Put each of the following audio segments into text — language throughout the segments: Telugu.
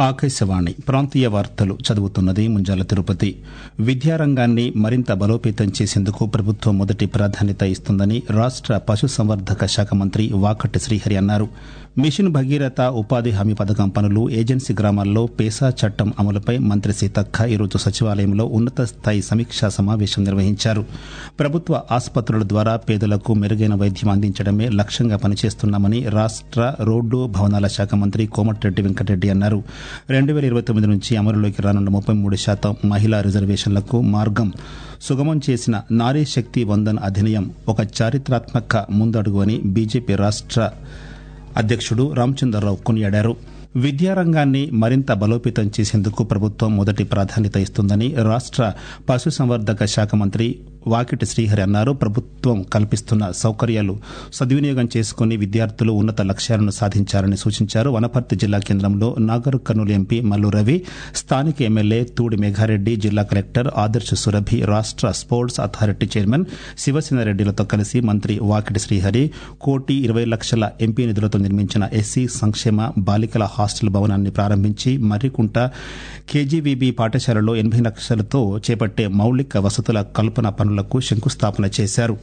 ఆకాశవాణి ప్రాంతీయ వార్తలు చదువుతున్నది ముంజాల తిరుపతి విద్యారంగాన్ని మరింత బలోపేతం చేసేందుకు ప్రభుత్వం మొదటి ప్రాధాన్యత ఇస్తుందని రాష్ట పశుసంవర్ధక శాఖ మంత్రి వాకటి శ్రీహరి అన్నారు మిషన్ భగీరథ ఉపాధి హామీ పథకం పనులు ఏజెన్సీ గ్రామాల్లో పేసా చట్టం అమలుపై మంత్రి సీతక్క ఈరోజు సచివాలయంలో ఉన్నత స్థాయి సమీక్షా సమావేశం నిర్వహించారు ప్రభుత్వ ఆసుపత్రుల ద్వారా పేదలకు మెరుగైన వైద్యం అందించడమే లక్ష్యంగా పనిచేస్తున్నామని రాష్ట రోడ్డు భవనాల శాఖ మంత్రి కోమటిరెడ్డి వెంకటరెడ్డి అన్నారు రెండు వేల ఇరవై తొమ్మిది నుంచి అమలులోకి రానున్న ముప్పై మూడు శాతం మహిళా రిజర్వేషన్లకు మార్గం సుగమం చేసిన నారీ శక్తి వందన్ అధినియం ఒక చారిత్రాత్మక ముందడుగు అని బీజేపీ రాష్ట అధ్యక్షుడు రామచంద్రరావు కొనియాడారు విద్యారంగాన్ని మరింత బలోపేతం చేసేందుకు ప్రభుత్వం మొదటి ప్రాధాన్యత ఇస్తుందని రాష్ట పశుసంవర్ధక శాఖ మంత్రి వాకిటి శ్రీహరి అన్నారు ప్రభుత్వం కల్పిస్తున్న సౌకర్యాలు సద్వినియోగం చేసుకుని విద్యార్థులు ఉన్నత లక్ష్యాలను సాధించాలని సూచించారు వనపర్తి జిల్లా కేంద్రంలో నాగర్ కర్నూలు ఎంపీ మల్లు రవి స్థానిక ఎమ్మెల్యే తూడి మేఘారెడ్డి జిల్లా కలెక్టర్ ఆదర్శ సురభి రాష్ట స్పోర్ట్స్ అథారిటీ చైర్మన్ శివసేనారెడ్డిలతో కలిసి మంత్రి వాకిటి శ్రీహరి కోటి ఇరవై లక్షల ఎంపీ నిధులతో నిర్మించిన ఎస్సీ సంక్షేమ బాలికల హాస్టల్ భవనాన్ని ప్రారంభించి మర్రికుంట కేజీవీబీ పాఠశాలలో ఎనబై లక్షలతో చేపట్టే మౌలిక వసతుల కల్పన పనులకు శంకుస్థాపన చేశారు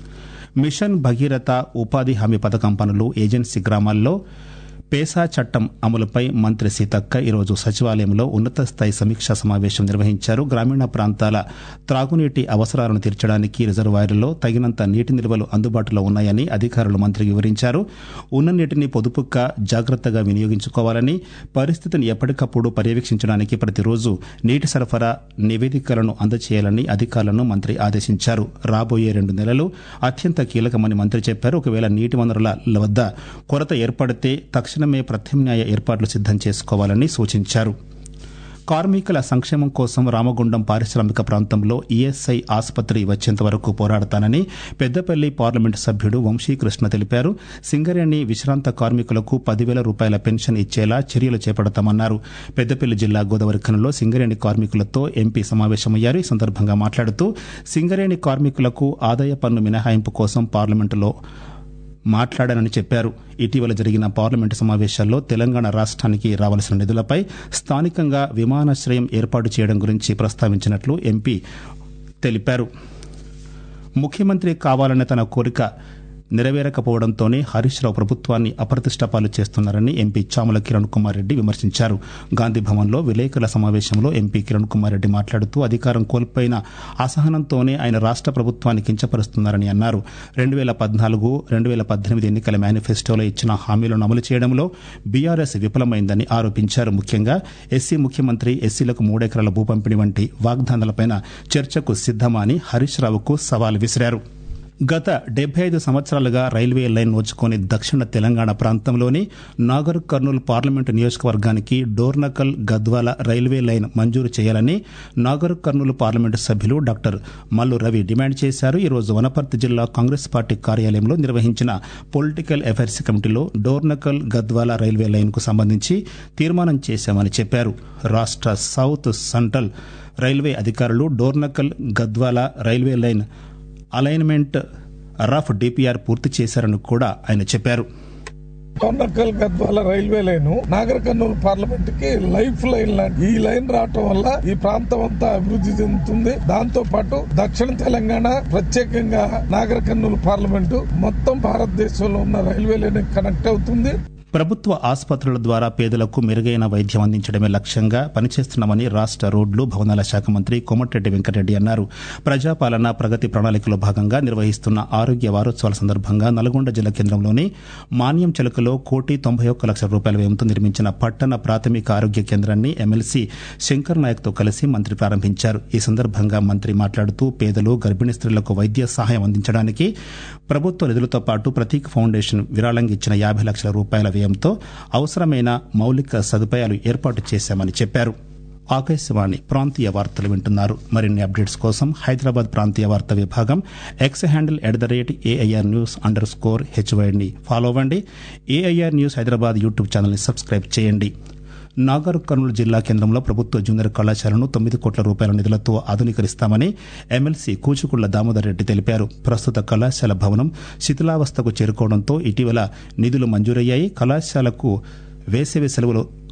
మిషన్ భగీరథ ఉపాధి హామీ పథకం పనులు ఏజెన్సీ గ్రామాల్లో పేసా చట్టం అమలుపై మంత్రి సీతక్క ఈరోజు సచివాలయంలో ఉన్నత స్థాయి సమీక్షా సమావేశం నిర్వహించారు గ్రామీణ ప్రాంతాల త్రాగునీటి అవసరాలను తీర్చడానికి రిజర్వాయర్లలో తగినంత నీటి నిల్వలు అందుబాటులో ఉన్నాయని అధికారులు మంత్రికి వివరించారు ఉన్న నీటిని పొదుపుగా జాగ్రత్తగా వినియోగించుకోవాలని పరిస్థితిని ఎప్పటికప్పుడు పర్యవేక్షించడానికి ప్రతిరోజు నీటి సరఫరా నివేదికలను అందజేయాలని అధికారులను మంత్రి ఆదేశించారు రాబోయే రెండు నెలలు అత్యంత కీలకమని మంత్రి చెప్పారు ఒకవేళ నీటి వనరుల వద్ద కొరత ఏర్పడితే తక్షణమే ప్రత్యామ్నాయ ఏర్పాట్లు సిద్దం చేసుకోవాలని సూచించారు కార్మికుల సంక్షేమం కోసం రామగుండం పారిశ్రామిక ప్రాంతంలో ఈఎస్ఐ ఆసుపత్రి వచ్చేంత వరకు పోరాడతానని పెద్దపల్లి పార్లమెంటు సభ్యుడు వంశీకృష్ణ తెలిపారు సింగరేణి విశ్రాంత కార్మికులకు పదివేల రూపాయల పెన్షన్ ఇచ్చేలా చర్యలు చేపడతామన్నారు పెద్దపల్లి జిల్లా గోదావరిఖనంలో సింగరేణి కార్మికులతో ఎంపీ సమావేశమయ్యారు ఈ సందర్భంగా మాట్లాడుతూ సింగరేణి కార్మికులకు ఆదాయ పన్ను మినహాయింపు కోసం పార్లమెంటులో మాట్లాడానని చెప్పారు ఇటీవల జరిగిన పార్లమెంటు సమావేశాల్లో తెలంగాణ రాష్ట్రానికి రావాల్సిన నిధులపై స్థానికంగా విమానాశ్రయం ఏర్పాటు చేయడం గురించి ప్రస్తావించినట్లు ఎంపీ తెలిపారు ముఖ్యమంత్రి కావాలనే తన కోరిక నెరవేరకపోవడంతోనే హరీష్ రావు ప్రభుత్వాన్ని అప్రతిష్టపాలు చేస్తున్నారని ఎంపీ చాముల కిరణ్ కుమార్ రెడ్డి విమర్శించారు గాంధీ భవన్లో విలేకరుల సమావేశంలో ఎంపీ కిరణ్ కుమార్ రెడ్డి మాట్లాడుతూ అధికారం కోల్పోయిన అసహనంతోనే ఆయన రాష్ట ప్రభుత్వాన్ని కించపరుస్తున్నారని అన్నారు రెండు వేల పద్నాలుగు రెండు వేల పద్దెనిమిది ఎన్నికల మేనిఫెస్టోలో ఇచ్చిన హామీలను అమలు చేయడంలో బీఆర్ఎస్ విఫలమైందని ఆరోపించారు ముఖ్యంగా ఎస్సీ ముఖ్యమంత్రి ఎస్సీలకు మూడెకరాల భూ పంపిణీ వంటి వాగ్దానాలపై చర్చకు సిద్దమా అని హరీష్ రావుకు సవాల్ విసిరారు గత డెబ్బై ఐదు సంవత్సరాలుగా రైల్వే లైన్ నోచుకుని దక్షిణ తెలంగాణ ప్రాంతంలోని నాగర్ కర్నూలు పార్లమెంటు నియోజకవర్గానికి డోర్నకల్ గద్వాల రైల్వే లైన్ మంజూరు చేయాలని నాగర్ కర్నూలు పార్లమెంటు సభ్యులు డాక్టర్ మల్లు రవి డిమాండ్ చేశారు ఈరోజు వనపర్తి జిల్లా కాంగ్రెస్ పార్టీ కార్యాలయంలో నిర్వహించిన పొలిటికల్ అఫైర్స్ కమిటీలో డోర్నకల్ గద్వాల రైల్వే లైన్కు సంబంధించి తీర్మానం చేశామని చెప్పారు రాష్ట సౌత్ సెంట్రల్ రైల్వే అధికారులు Dornakal Gadwal railway line alignment rough DPR పూర్తి చేశారని కూడా ఆయన చెప్పారు కొన్నకల్ Gadwal railway line Nagar Kurnool parliament కి లైఫ్ లైన్ లాంటి ఈ లైన్ రావటం వల్ల ఈ ప్రాంతం అంతా అభివృద్ధి చెందుతుంది దాంతో పాటు దక్షిణ తెలంగాణ ప్రత్యేకంగా నాగర్ కర్నూలు పార్లమెంటు మొత్తం భారతదేశంలో ఉన్న రైల్వే లైన్ కనెక్ట్ అవుతుంది ప్రభుత్వ ఆసుపత్రుల ద్వారా పేదలకు మెరుగైన వైద్యం అందించడమే లక్ష్యంగా పనిచేస్తున్నామని రాష్ట రోడ్లు భవనాల శాఖ మంత్రి కోమటిరెడ్డి వెంకటరెడ్డి అన్నారు ప్రజాపాలన ప్రగతి ప్రణాళికలో భాగంగా నిర్వహిస్తున్న ఆరోగ్య వారోత్సవాల సందర్భంగా నల్గొండ జిల్లా కేంద్రంలోని మాన్యం చెలకలో కోటి తొంభై ఒక్క లక్షల రూపాయల వ్యయంతో నిర్మించిన పట్టణ ప్రాథమిక ఆరోగ్య కేంద్రాన్ని ఎమ్మెల్సీ శంకర్ నాయక్తో కలిసి మంత్రి ప్రారంభించారు ఈ సందర్భంగా మంత్రి మాట్లాడుతూ పేదలు గర్భిణీ స్త్రీలకు వైద్య సహాయం అందించడానికి ప్రభుత్వ నిధులతో పాటు ప్రతీక్ ఫౌండేషన్ విరాళంగా ఇచ్చిన యాభై లక్షల రూపాయల వ్యయంతో అవసరమైన మౌలిక సదుపాయాలు ఏర్పాటు చేశామని చెప్పారు ఆకాశవాణి ప్రాంతీయ వార్తలు వింటున్నారు మరిన్ని అప్డేట్స్ కోసం హైదరాబాద్ ప్రాంతీయ వార్తా విభాగం X handle at the rate AIR news under score హెచ్వైడ్ని ఫాలో అవ్వండి ఏఐఆర్ న్యూస్ హైదరాబాద్ యూట్యూబ్ ఛానల్ని సబ్స్క్రైబ్ చేయండి నాగర్ కర్నూలు జిల్లా కేంద్రంలో ప్రభుత్వ జూనియర్ కళాశాలను తొమ్మిది కోట్ల రూపాయల నిధులతో ఆధునీకరిస్తామని ఎమ్మెల్సీ కూచుకుళ్ల దామోదర్ రెడ్డి తెలిపారు ప్రస్తుత కళాశాల భవనం శిథిలావస్థకు చేరుకోవడంతో ఇటీవల నిధులు మంజూరయ్యాయి కళాశాలకు వేసవి సెలవులు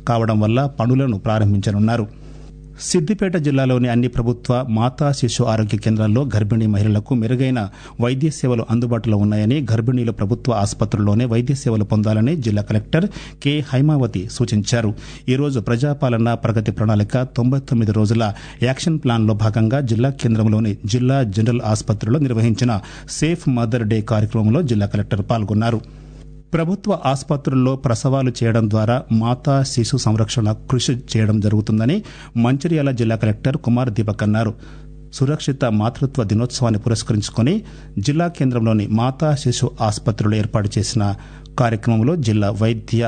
కావడం వల్ల పనులను ప్రారంభించనున్నారు సిద్దిపేట జిల్లాలోని అన్ని ప్రభుత్వ మాతా శిశు ఆరోగ్య కేంద్రాల్లో గర్భిణీ మహిళలకు మెరుగైన వైద్య సేవలు అందుబాటులో ఉన్నాయని గర్భిణీలు ప్రభుత్వ ఆసుపత్రుల్లోనే వైద్య సేవలు పొందాలని జిల్లా కలెక్టర్ కె హైమావతి సూచించారు ఈరోజు ప్రజాపాలన ప్రగతి ప్రణాళిక తొంభై తొమ్మిది రోజుల యాక్షన్ ప్లాన్లో భాగంగా జిల్లా కేంద్రంలోని జిల్లా జనరల్ ఆసుపత్రిలో నిర్వహించిన సేఫ్ మదర్ డే కార్యక్రమంలో జిల్లా కలెక్టర్ పాల్గొన్నారు ప్రభుత్వ ఆసుపత్రుల్లో ప్రసవాలు చేయడం ద్వారా మాతా శిశు సంరక్షణ కృషి చేయడం జరుగుతుందని మంచిర్యాల జిల్లా కలెక్టర్ కుమార్ దీపక్ అన్నారు సురక్షిత మాతృత్వ దినోత్సవాన్ని పురస్కరించుకుని జిల్లా కేంద్రంలోని మాతా శిశు ఆసుపత్రిలో ఏర్పాటు చేసిన కార్యక్రమంలో జిల్లా వైద్య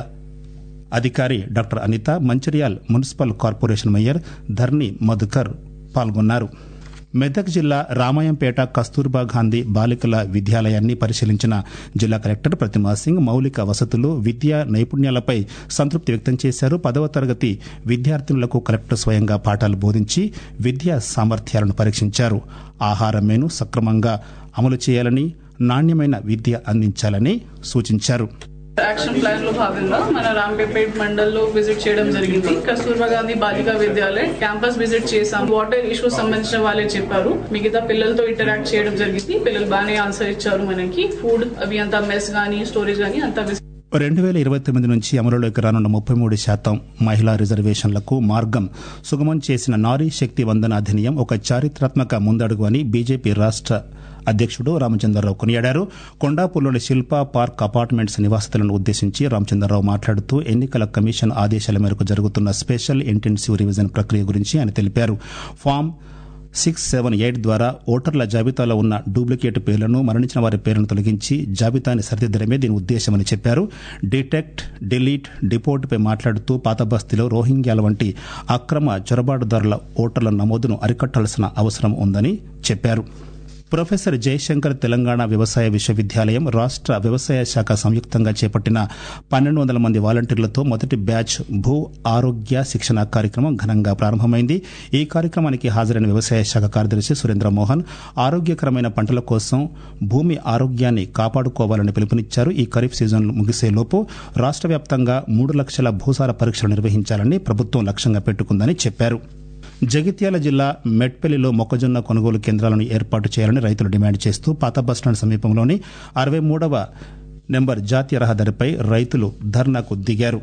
అధికారి doctor Anitha Mancherial municipal corporation mayor Dharni Madhukar పాల్గొన్నారు మెదక్ జిల్లా రామాయంపేట కస్తూర్బా గాంధీ బాలికల విద్యాలయాన్ని పరిశీలించిన జిల్లా కలెక్టర్ ప్రతిమా సింగ్ మౌలిక వసతులు విద్యా నైపుణ్యాలపై సంతృప్తి వ్యక్తం చేశారు పదవ తరగతి విద్యార్థినులకు కలెక్టర్ స్వయంగా పాఠాలు బోధించి విద్యా సామర్థ్యాలను పరీక్షించారు ఆహార మెను సక్రమంగా అమలు చేయాలని నాణ్యమైన విద్య అందించాలని సూచించారు యాక్షన్ ప్లాన్ లో భాగంగా మన రాంపేపేట్ మండల్లో విజిట్ చేయడం జరిగింది కస్తూర్బా గాంధీ బాలికా విద్యాలయ క్యాంపస్ విజిట్ చేసాం వాటర్ ఇష్యూ సంబంధించిన వాళ్ళే చెప్పారు మిగతా పిల్లలతో ఇంటరాక్ట్ చేయడం జరిగింది పిల్లలు బాగానే ఆన్సర్ ఇచ్చారు మనకి ఫుడ్ అవి అంతా మెస్ గానీ స్టోరేజ్ గానీ అంతా రెండు వేల ఇరవై తొమ్మిది నుంచి అమలులోకి రానున్న ముప్పై మూడు శాతం మహిళా రిజర్వేషన్లకు మార్గం సుగమం చేసిన నారీ శక్తి వందన అధినియం ఒక చారిత్రాత్మక ముందడుగు అని బీజేపీ రాష్ట్ర అధ్యక్షుడు రామచంద్రరావు కొనియాడారు కొండాపూర్లోని శిల్పా పార్క్ అపార్ట్మెంట్స్ నివాసితులను ఉద్దేశించి రామచంద్రరావు మాట్లాడుతూ ఎన్నికల కమిషన్ ఆదేశాల మేరకు జరుగుతున్న స్పెషల్ ఇంటెన్సివ్ రివిజన్ ప్రక్రియ గురించి ఆయన తెలిపారు ఫామ్ సిక్స్ సెవెన్ ఎయిట్ ద్వారా ఓటర్ల జాబితాలో ఉన్న డూప్లికేట్ పేర్లను మరణించిన వారి పేర్లను తొలగించి జాబితాని సరిదిద్దడమే దీని ఉద్దేశమని చెప్పారు డిటెక్ట్ డిలీట్ డిపోర్టుపై మాట్లాడుతూ పాత బస్తీలో రోహింగ్యాల వంటి అక్రమ చొరబాటుదారుల ఓటర్ల నమోదును అరికట్టాల్సిన అవసరం ఉందని చెప్పారు ప్రొఫెసర్ జయశంకర్ తెలంగాణ వ్యవసాయ విశ్వవిద్యాలయం రాష్ట్ర వ్యవసాయ శాఖ సంయుక్తంగా చేపట్టిన పన్నెండు వందల మంది వాలంటీర్లతో మొదటి బ్యాచ్ భూ ఆరోగ్య శిక్షణ కార్యక్రమం ఘనంగా ప్రారంభమైంది ఈ కార్యక్రమానికి హాజరైన వ్యవసాయ శాఖ కార్యదర్శి సురేంద్ర మోహన్ ఆరోగ్యకరమైన పంటల కోసం భూమి ఆరోగ్యాన్ని కాపాడుకోవాలని పిలుపునిచ్చారు ఈ ఖరీఫ్ సీజన్ ముగిసేలోపు రాష్ట్ర వ్యాప్తంగా మూడు లక్షల భూసార పరీక్షలు నిర్వహించాలని ప్రభుత్వం లక్ష్యంగా పెట్టుకుందని చెప్పారు జగిత్యాల జిల్లా మెట్పల్లిలో మొక్కజొన్న కొనుగోలు కేంద్రాలను ఏర్పాటు చేయాలని రైతులు డిమాండ్ చేస్తూ పాత బస్టాండ్ సమీపంలోని అరవై మూడవ నెంబర్ జాతీయ రహదారిపై రైతులు ధర్నాకు దిగారు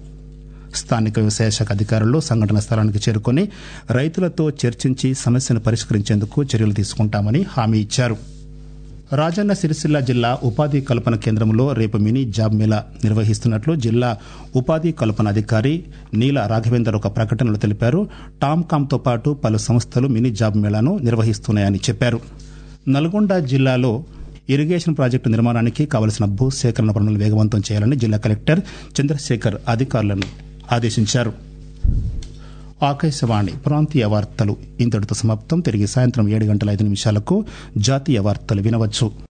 స్థానిక వ్యవసాయ శాఖ అధికారులు సంఘటన స్థలానికి చేరుకుని రైతులతో చర్చించి సమస్యను పరిష్కరించేందుకు చర్యలు తీసుకుంటామని హామీ ఇచ్చారు రాజన్న సిరిసిల్ల జిల్లా ఉపాధి కల్పన కేంద్రంలో రేపు మినీ జాబ్ మేళా నిర్వహిస్తున్నట్లు జిల్లా ఉపాధి కల్పన అధికారి నీల రాఘవేందర్ ఒక ప్రకటనలో తెలిపారు టామ్కామ్తో పాటు పలు సంస్థలు మినీ జాబ్ మేళాను నిర్వహిస్తున్నాయని చెప్పారు నల్గొండ జిల్లాలో ఇరిగేషన్ ప్రాజెక్టు నిర్మాణానికి కావలసిన భూ సేకరణ పనులు వేగవంతం చేయాలని జిల్లా కలెక్టర్ చంద్రశేఖర్ అధికారులను ఆదేశించారు ఆకాశవాణి ప్రాంతీయ వార్తలు ఇంతటితో సమాప్తం తిరిగి సాయంత్రం ఏడు గంటల ఐదు నిమిషాలకు జాతీయ వార్తలు వినవచ్చు